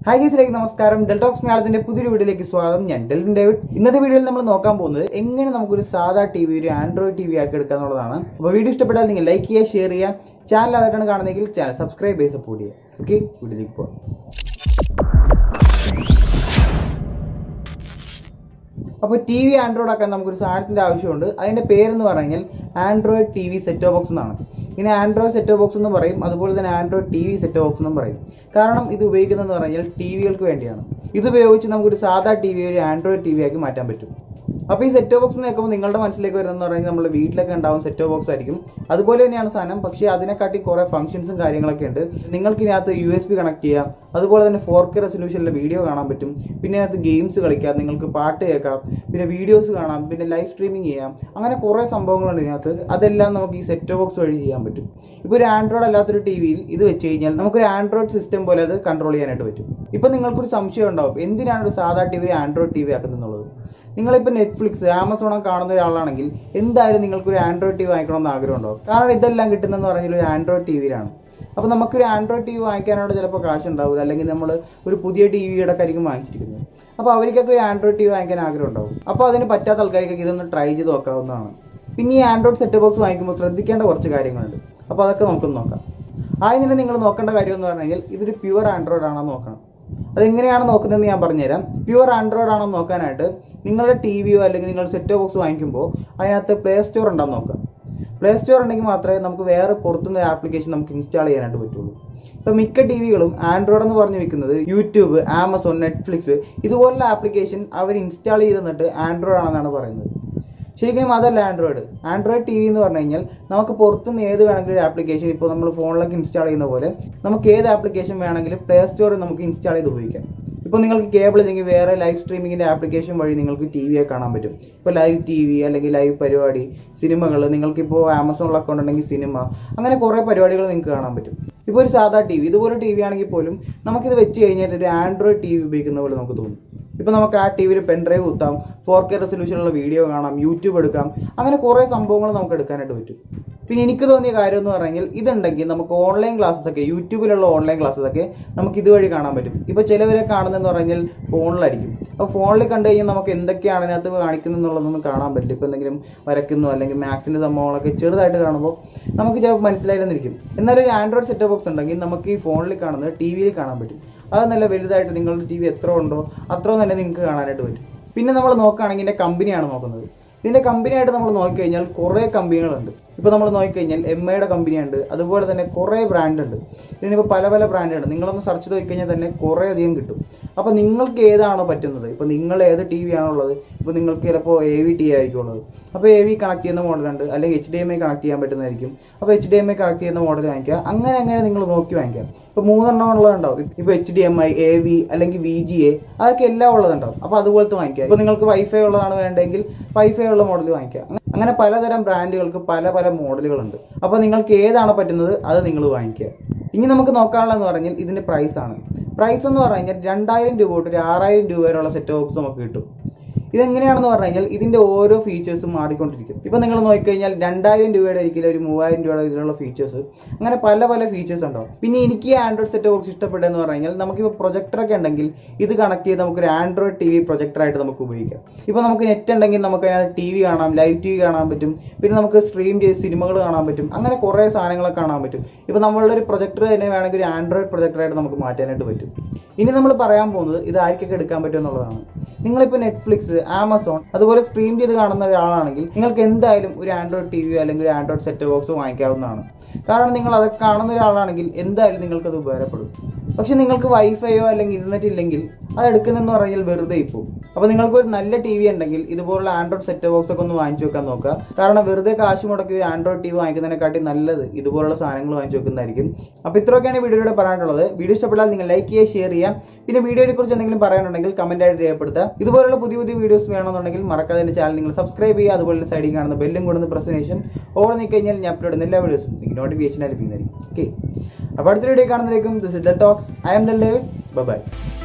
hi ഗീസിലേക്ക് നമസ്കാരം ഡെൽടോക്സ് മലയാളത്തിന്റെ പുതിയൊരു വീഡിയോയിലേക്ക് സ്വാഗതം ഞാൻ ഡെൽവിൻ ഡേവിഡ് ഇന്നത്തെ വീഡിയോയിൽ നമ്മൾ നോക്കാൻ പോകുന്നത് എങ്ങനെ നമുക്കൊരു സാധാ ടി വി ഒരു ആൻഡ്രോയിഡ് ടി വി ആക്കി എടുക്കുക എന്നുള്ളതാണ് അപ്പോൾ വീഡിയോ ഇഷ്ടപ്പെട്ടാൽ നിങ്ങൾ ലൈക്ക് ചെയ്യുക ഷെയർ ചെയ്യുക ചാനൽ അതായിട്ടാണ് കാണുന്നതെങ്കിൽ ചാനൽ സബ്സ്ക്രൈബ് ചെയ്ത് സപ്പോർട്ട് ചെയ്യുക ഓക്കെ വീഡിയോയിലേക്ക് പോകാം അപ്പോൾ ടി വി ആൻഡ്രോയിഡ് ആക്കാൻ നമുക്കൊരു സാധനത്തിന്റെ ആവശ്യമുണ്ട് അതിന്റെ പേരെന്ന് പറഞ്ഞാൽ android T V set top box എന്നാണ് ഇങ്ങനെ ആൻഡ്രോയിഡ് സെറ്റോ ബോക്സ് എന്ന് പറയും അതുപോലെ തന്നെ android T V set top box എന്നും പറയും കാരണം ഇത് ഉപയോഗിക്കുന്നതെന്ന് പറഞ്ഞാൽ ടി വികൾക്ക് വേണ്ടിയാണ് ഇത് ഉപയോഗിച്ച് നമുക്കൊരു സാധാ ടി വി ഒരു ആൻഡ്രോയിഡ് ടി വി ആക്കി മാറ്റാൻ പറ്റും അപ്പോൾ ഈ സെറ്റോ ബോക്സ് എന്ന് കേൾക്കുമ്പോൾ നിങ്ങളുടെ മനസ്സിലേക്ക് വരുന്നതെന്ന് പറഞ്ഞാൽ നമ്മുടെ വീട്ടിലൊക്കെ ഉണ്ടാവും സെറ്റോ ബോക്സ് ആയിരിക്കും അതുപോലെ തന്നെയാണ് സാധനം പക്ഷേ അതിനെക്കാട്ടി കുറേ ഫംഗ്ഷൻസും കാര്യങ്ങളൊക്കെ ഉണ്ട് നിങ്ങൾക്ക് ഇതിനകത്ത് യു എസ് ബി കണക്ട് ചെയ്യാം അതുപോലെ തന്നെ ഫോർ കെ റെസൊല്യൂഷനിലെ വീഡിയോ കാണാൻ പറ്റും പിന്നെ അതിനകത്ത് ഗെയിംസ് കളിക്കാം നിങ്ങൾക്ക് പാട്ട് കേൾക്കാം പിന്നെ വീഡിയോസ് കാണാം പിന്നെ ലൈവ് സ്ട്രീമിംഗ് ചെയ്യാം അങ്ങനെ കുറേ സംഭവങ്ങളുണ്ട് ഇതിനകത്ത് അതെല്ലാം നമുക്ക് ഈ സെറ്റോ ബോക്സ് വഴി ചെയ്യാൻ പറ്റും ഇപ്പോൾ ഒരു ആൻഡ്രോയിഡ് അല്ലാത്തൊരു ടി വിയിൽ ഇത് വെച്ച് കഴിഞ്ഞാൽ നമുക്കൊരു ആൻഡ്രോയിഡ് സിസ്റ്റം പോലെ അത് കൺട്രോൾ ചെയ്യാനായിട്ട് പറ്റും ഇപ്പോൾ നിങ്ങൾക്കൊരു സംശയം ഉണ്ടാവും എന്തിനാണ് ഒരു സാധാ T V android T V ആക്കുന്നത് നിങ്ങളിപ്പോൾ നെറ്റ്ഫ്ലിക്സ് ആമസോണും കാണുന്ന ഒരാളാണെങ്കിൽ എന്തായാലും നിങ്ങൾക്ക് ഒരു ആൻഡ്രോയിഡ് ടി വി വാങ്ങിക്കണമെന്ന് ആഗ്രഹം ഉണ്ടാവും കാരണം ഇതെല്ലാം കിട്ടുന്നതെന്ന് പറഞ്ഞാൽ ഒരു ആൻഡ്രോയിഡ് ടി വിയിലാണ് അപ്പോൾ നമുക്കൊരു ആൻഡ്രോയിഡ് ടി വി വാങ്ങിക്കാനായിട്ട് ചിലപ്പോൾ കാശ് ഉണ്ടാവില്ല അല്ലെങ്കിൽ നമ്മൾ ഒരു പുതിയ ടി വിയുടെ കരിക്കും വാങ്ങിച്ചിരിക്കുന്നത് അപ്പോൾ അവർക്കൊക്കെ ഒരു ആൻഡ്രോയിഡ് ടി വി വാങ്ങിക്കാൻ ആഗ്രഹം ഉണ്ടാവും അപ്പോൾ അതിന് പറ്റാത്ത ആൾക്കാർക്കൊക്കെ ഇതൊന്ന് ട്രൈ ചെയ്ത് നോക്കാവുന്നതാണ് പിന്നെ ഈ ആൻഡ്രോയിഡ് സെറ്റ് ബോക്സ് വാങ്ങിക്കുമ്പോൾ ശ്രദ്ധിക്കേണ്ട കുറച്ച് കാര്യങ്ങളുണ്ട് അപ്പോൾ അതൊക്കെ നമുക്കൊന്ന് നോക്കാം ആദ്യം തന്നെ നിങ്ങൾ നോക്കേണ്ട കാര്യം എന്ന് പറഞ്ഞു കഴിഞ്ഞാൽ ഇതൊരു പ്യുവർ ആൻഡ്രോയിഡ് ആണോ നോക്കണം അതെങ്ങനെയാണ് നോക്കുന്നതെന്ന് ഞാൻ പറഞ്ഞുതരാം പ്യുവർ ആൻഡ്രോയിഡ് ആണോ നോക്കാനായിട്ട് നിങ്ങളുടെ ടി വിയോ അല്ലെങ്കിൽ നിങ്ങൾ സെറ്റ് ബോക്സ് വാങ്ങിക്കുമ്പോൾ അതിനകത്ത് പ്ലേ സ്റ്റോർ ഉണ്ടോ നോക്കാം പ്ലേ സ്റ്റോർ ഉണ്ടെങ്കിൽ മാത്രമേ നമുക്ക് വേറെ പുറത്തുനിന്ന് ആപ്ലിക്കേഷൻ നമുക്ക് ഇൻസ്റ്റാൾ ചെയ്യാനായിട്ട് പറ്റുള്ളൂ ഇപ്പൊ മിക്ക ടി വികളും ആൻഡ്രോയിഡ് എന്ന് പറഞ്ഞു വെക്കുന്നത് യൂട്യൂബ് ആമസോൺ നെറ്റ്ഫ്ലിക്സ് ഇതുപോലുള്ള ആപ്ലിക്കേഷൻ അവർ ഇൻസ്റ്റാൾ ചെയ്ത് തന്നിട്ട് ആൻഡ്രോയിഡ് ആണെന്നാണ് പറയുന്നത് ശരിക്കും അതല്ല ആൻഡ്രോയിഡ് ആൻഡ്രോയിഡ് ടി വി എന്ന് പറഞ്ഞു കഴിഞ്ഞാൽ നമുക്ക് പുറത്തുനിന്ന് ഏത് വേണമെങ്കിലും ഒരു ആപ്ലിക്കേഷൻ ഇപ്പോൾ നമ്മൾ ഫോണിലൊക്കെ ഇൻസ്റ്റാൾ ചെയ്യുന്ന പോലെ നമുക്ക് ഏത് ആപ്ലിക്കേഷൻ വേണമെങ്കിലും പ്ലേ സ്റ്റോറിൽ നമുക്ക് ഇൻസ്റ്റാൾ ചെയ്ത് ഉപയോഗിക്കാം ഇപ്പോൾ നിങ്ങൾക്ക് കേബിൾ ഇല്ലെങ്കിൽ വേറെ ലൈവ് സ്ട്രീമിങ്ങിൻ്റെ ആപ്ലിക്കേഷൻ വഴി നിങ്ങൾക്ക് ടി വിയെ കാണാൻ പറ്റും ഇപ്പോൾ ലൈവ് ടി വി അല്ലെങ്കിൽ ലൈവ് പരിപാടി സിനിമകൾ നിങ്ങൾക്കിപ്പോൾ ആമസോണിൽ അക്കൗണ്ട് ഉണ്ടെങ്കിൽ സിനിമ അങ്ങനെ കുറേ പരിപാടികൾ നിങ്ങൾക്ക് കാണാൻ പറ്റും ഇപ്പോൾ ഒരു സാധാ ടി വി ഇതുപോലെ ടി വി ആണെങ്കിൽ പോലും നമുക്കിത് വെച്ച് കഴിഞ്ഞാൽ ഒരു ആൻഡ്രോയിഡ് ടി വി ഉപയോഗിക്കുന്ന പോലെ നമുക്ക് തോന്നും ഇപ്പോൾ നമുക്ക് ആ ടി വിയിൽ പെൻഡ്രൈവ് കുത്താം ഫോർ കെ റെസൊല്യൂഷനുള്ള വീഡിയോ കാണാം യൂട്യൂബ് എടുക്കാം അങ്ങനെ കുറേ സംഭവങ്ങൾ നമുക്ക് എടുക്കാനായിട്ട് പറ്റും പിന്നെ എനിക്ക് തോന്നിയ കാര്യം എന്ന് പറഞ്ഞാൽ ഇതുണ്ടെങ്കിൽ നമുക്ക് ഓൺലൈൻ ക്ലാസ്സസ് ഒക്കെ യൂട്യൂബിലുള്ള ഓൺലൈൻ ക്ലാസ്സസ് ഒക്കെ നമുക്ക് ഇതുവഴി കാണാൻ പറ്റും ഇപ്പോൾ ചിലവരെ കാണുന്നതെന്ന് പറഞ്ഞാൽ ഫോണിലായിരിക്കും അപ്പോൾ ഫോണിൽ കണ്ടു കഴിഞ്ഞാൽ നമുക്ക് എന്തൊക്കെയാണ് അതിനകത്ത് കാണിക്കുന്നത് എന്നുള്ളതൊന്നും കാണാൻ പറ്റില്ല ഇപ്പോൾ എന്തെങ്കിലും വരയ്ക്കുന്നു അല്ലെങ്കിൽ മാത്സിൻ്റെ സംഭവങ്ങളൊക്കെ ചെറുതായിട്ട് കാണുമ്പോൾ നമുക്ക് ചിലപ്പോൾ മനസ്സിലായിരുന്നിരിക്കും എന്നാൽ ഒരു ആൻഡ്രോയിഡ് സെറ്റ് ബോക്സ് ഉണ്ടെങ്കിൽ നമുക്ക് ഈ ഫോണിൽ കാണുന്നത് ടി വിയിൽ കാണാൻ പറ്റും അത് നല്ല വലുതായിട്ട് നിങ്ങളുടെ ടി വി എത്ര ഉണ്ടോ അത്രയും തന്നെ നിങ്ങൾക്ക് കാണാനായിട്ട് പറ്റും പിന്നെ നമ്മൾ നോക്കുകയാണെങ്കിൽ ഇതിൻ്റെ കമ്പനിയാണ് നോക്കുന്നത് ഇതിൻ്റെ കമ്പനിയായിട്ട് നമ്മൾ നോക്കിക്കഴിഞ്ഞാൽ കുറേ കമ്പനികളുണ്ട് ഇപ്പോൾ നമ്മൾ നോക്കിക്കഴിഞ്ഞാൽ എം ഐയുടെ കമ്പനിയുണ്ട് അതുപോലെ തന്നെ കുറേ ബ്രാൻഡ് ഉണ്ട് ഇതിനിപ്പോൾ പല പല ബ്രാൻഡുണ്ട് നിങ്ങളൊന്ന് സെർച്ച് ചെയ്ത് നോക്കിക്കഴിഞ്ഞാൽ തന്നെ കുറേ അധികം കിട്ടും അപ്പോൾ നിങ്ങൾക്ക് ഏതാണോ പറ്റുന്നത് ഇപ്പോൾ നിങ്ങൾ ഏത് ടി വി ആണോ ഉള്ളത് ഇപ്പോൾ നിങ്ങൾക്ക് ചിലപ്പോൾ എ വി ടി ആയിരിക്കും ഉള്ളത് അപ്പോൾ എ വി കണക്ട് ചെയ്യുന്ന മോഡലുണ്ട് അല്ലെങ്കിൽ H D M I connect ചെയ്യാൻ പറ്റുന്നതായിരിക്കും അപ്പോൾ H D M I connect ചെയ്യുന്ന മോഡൽ വാങ്ങിക്കുക അങ്ങനെ അങ്ങനെ നിങ്ങൾ നോക്കി വാങ്ങിക്കാം ഇപ്പോൾ മൂന്നെണ്ണം ഉള്ളതുണ്ടാവും ഇപ്പോൾ H D M I A V അല്ലെങ്കിൽ വി ജി എ അതൊക്കെ എല്ലാം ഉള്ളതുണ്ടാവും അപ്പോൾ അതുപോലത്തെ വാങ്ങിക്കുക ഇപ്പോൾ നിങ്ങൾക്ക് വൈഫൈ ഉള്ളതാണ് വേണ്ടെങ്കിൽ വൈഫൈ ഉള്ള മോഡൽ വാങ്ങിക്കുക അങ്ങനെ പലതരം ബ്രാൻഡുകൾക്ക് പല പല മോഡലുകളുണ്ട് അപ്പോൾ നിങ്ങൾക്ക് ഏതാണ് പറ്റുന്നത് അത് നിങ്ങൾ വാങ്ങിക്കുക ഇനി നമുക്ക് നോക്കാനുള്ളതെന്ന് പറഞ്ഞാൽ ഇതിന്റെ പ്രൈസ് ആണ് പ്രൈസ് എന്ന് പറഞ്ഞു കഴിഞ്ഞാൽ രണ്ടായിരം രൂപ തൊട്ട് ഒരു ആറായിരം രൂപ വരെയുള്ള സെറ്റ് ബോക്സ് നമുക്ക് കിട്ടും ഇതെങ്ങനെയാണെന്ന് പറഞ്ഞു കഴിഞ്ഞാൽ ഇതിന്റെ ഓരോ ഫീച്ചേഴ്സും മാറിക്കൊണ്ടിരിക്കും ഇപ്പൊ നിങ്ങൾ നോക്കിക്കഴിഞ്ഞാൽ രണ്ടായിരം രൂപയുടെ ആയിരിക്കില്ല ഒരു മൂവായിരം രൂപയുടെ ഇതിലുള്ള ഫീച്ചേഴ്സ് അങ്ങനെ പല പല ഫീച്ചേഴ്സ് ഉണ്ടാവും പിന്നെ എനിക്ക് ഈ ആൻഡ്രോയിഡ് സെറ്റ് ബോക്സ് ഇഷ്ടപ്പെട്ടതെന്ന് പറഞ്ഞു കഴിഞ്ഞാൽ നമുക്കിപ്പോൾ പ്രൊജക്ടർ ഒക്കെ ഉണ്ടെങ്കിൽ ഇത് കണക്ട് ചെയ്ത് നമുക്കൊരു ആൻഡ്രോയിഡ് ടി വി പ്രൊജക്ടറായിട്ട് നമുക്ക് ഉപയോഗിക്കാം ഇപ്പോൾ നമുക്ക് നെറ്റ് ഉണ്ടെങ്കിൽ നമുക്ക് അതിനകത്ത് ടി വി കാണാം ലൈവ് ടി വി കാണാൻ പറ്റും പിന്നെ നമുക്ക് സ്ട്രീം ചെയ്ത് സിനിമകൾ കാണാൻ പറ്റും അങ്ങനെ കുറേ സാധനങ്ങളൊക്കെ കാണാൻ പറ്റും ഇപ്പോൾ നമ്മളുടെ ഒരു പ്രൊജക്ടർ തന്നെ വേണമെങ്കിൽ ഒരു ആൻഡ്രോയിഡ് പ്രൊജക്ടറായിട്ട് നമുക്ക് മാറ്റാനായിട്ട് പറ്റും ഇനി നമ്മൾ പറയാൻ പോകുന്നത് ഇത് ആർക്കൊക്കെ എടുക്കാൻ പറ്റും എന്നുള്ളതാണ് നിങ്ങളിപ്പോൾ നെറ്റ്ഫ്ലിക്സ് ആമസോൺ അതുപോലെ സ്ട്രീം ചെയ്ത് കാണുന്ന ഒരാളാണെങ്കിൽ നിങ്ങൾക്ക് എന്തായാലും ഒരു ആൻഡ്രോയിഡ് ടി വിയോ അല്ലെങ്കിൽ ഒരു ആൻഡ്രോയിഡ് സെറ്റ് ബോക്സ് വാങ്ങിക്കാവുന്നതാണ് കാരണം നിങ്ങൾ അതൊക്കെ കാണുന്ന ഒരാളാണെങ്കിൽ എന്തായാലും നിങ്ങൾക്കത് ഉപകാരപ്പെടും പക്ഷെ നിങ്ങൾക്ക് വൈഫൈയോ അല്ലെങ്കിൽ ഇന്റർനെറ്റ് ഇല്ലെങ്കിൽ അത് എടുക്കുന്നെന്ന് പറഞ്ഞാൽ വെറുതെ ഇപ്പോൾ അപ്പോൾ നിങ്ങൾക്ക് ഒരു നല്ല ടി വി ഉണ്ടെങ്കിൽ ഇതുപോലുള്ള ആൻഡ്രോയിഡ് സെറ്റ് ബോക്സ് ഒക്കെ ഒന്ന് വാങ്ങിച്ചു വെക്കാൻ നോക്കുക കാരണം വെറുതെ കാശ് മുടക്കി ഒരു ആൻഡ്രോയിഡ് ടി വി വാങ്ങിക്കുന്നതിനെക്കാട്ടി നല്ലത് ഇതുപോലുള്ള സാധനങ്ങൾ വാങ്ങിച്ചു വെക്കുന്നതായിരിക്കും അപ്പോൾ ഇത്രയൊക്കെയാണ് വീഡിയോയുടെ പറയാനുള്ളത് വീഡിയോ ഇഷ്ടപ്പെട്ടാൽ നിങ്ങൾ ലൈക്ക് ചെയ്യുക ഷെയർ ചെയ്യുക പിന്നെ വീഡിയോയെ കുറിച്ച് എന്തെങ്കിലും പറയാനുണ്ടെങ്കിൽ കമന്റ് ആയിട്ട് രേഖപ്പെടുത്തുക ഇതുപോലുള്ള പുതിയ പുതിയ വീഡിയോസ് വേണമെന്നുണ്ടെങ്കിൽ മറക്കാതെ എൻ്റെ ചാനൽ നിങ്ങൾ സബ്സ്ക്രൈബ് ചെയ്യുക അതുപോലെ സൈഡിൽ കാണുന്ന ബെല്ലും കൊണ്ടുവന്ന് പ്രസ് ശേഷം ഓടെ നിൽക്കഴിഞ്ഞാൽ ഞാൻ അപ്ലോഡ് ചെയ്യുന്ന എല്ലാ വീഡിയോസും നിങ്ങൾക്ക് നോട്ടിഫിക്കേഷൻ ലഭിക്കുന്നതായിരിക്കും ഓക്കെ അപ്പോൾ അടുത്ത വീഡിയോ കാണുന്നതിലേക്കും this is Del Talks I'm Del David by